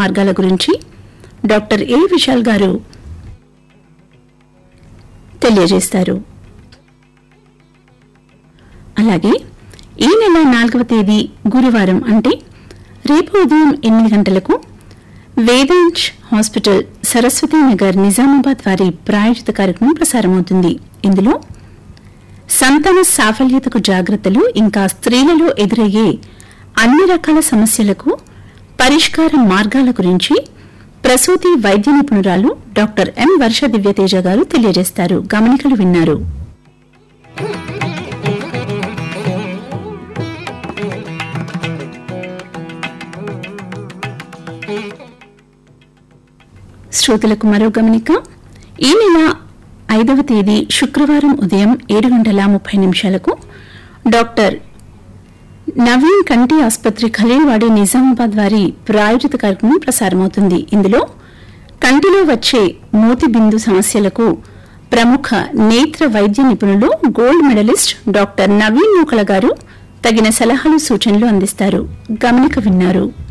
మార్గాల గురించి డాక్టర్ ఏ విశాల్ గారు తెలియజేస్తారు అలాగే ఈ నెల నాలుగవ తేదీ గురువారం అంటే రేపు ఉదయం ఎనిమిది గంటలకు వేదాంశ్ హాస్పిటల్ సరస్వతి నగర్ నిజామాబాద్ వారి ప్రాయోజిత కార్యక్రమం ప్రసారమవుతుంది ఇందులో సంతాన సాఫల్యతకు జాగ్రత్తలు ఇంకా స్త్రీలలో ఎదురయ్యే అన్ని రకాల సమస్యలకు పరిష్కార మార్గాల గురించి ప్రసూతి వైద్య నిపుణురాలు డాక్టర్ ఎం వర్ష దివ్యతేజ గారు తెలియజేస్తారు గమనికలు విన్నారు శ్రోతలకు మరో గమనిక ఈ నెల ఐదవ తేదీ శుక్రవారం ఉదయం ఏడు గంటల ముప్పై నిమిషాలకు డాక్టర్ నవీన్ కంటి ఆసుపత్రి ఖలీల్వాడి నిజామాబాద్ వారి ప్రాయోజిత కార్యక్రమం ప్రసారమవుతుంది ఇందులో కంటిలో వచ్చే మోతి బిందు సమస్యలకు ప్రముఖ నేత్ర వైద్య నిపుణులు gold medalist doctor Naveen Nookala గారు తగిన సలహాలు సూచనలు అందిస్తారు గమనిక విన్నారు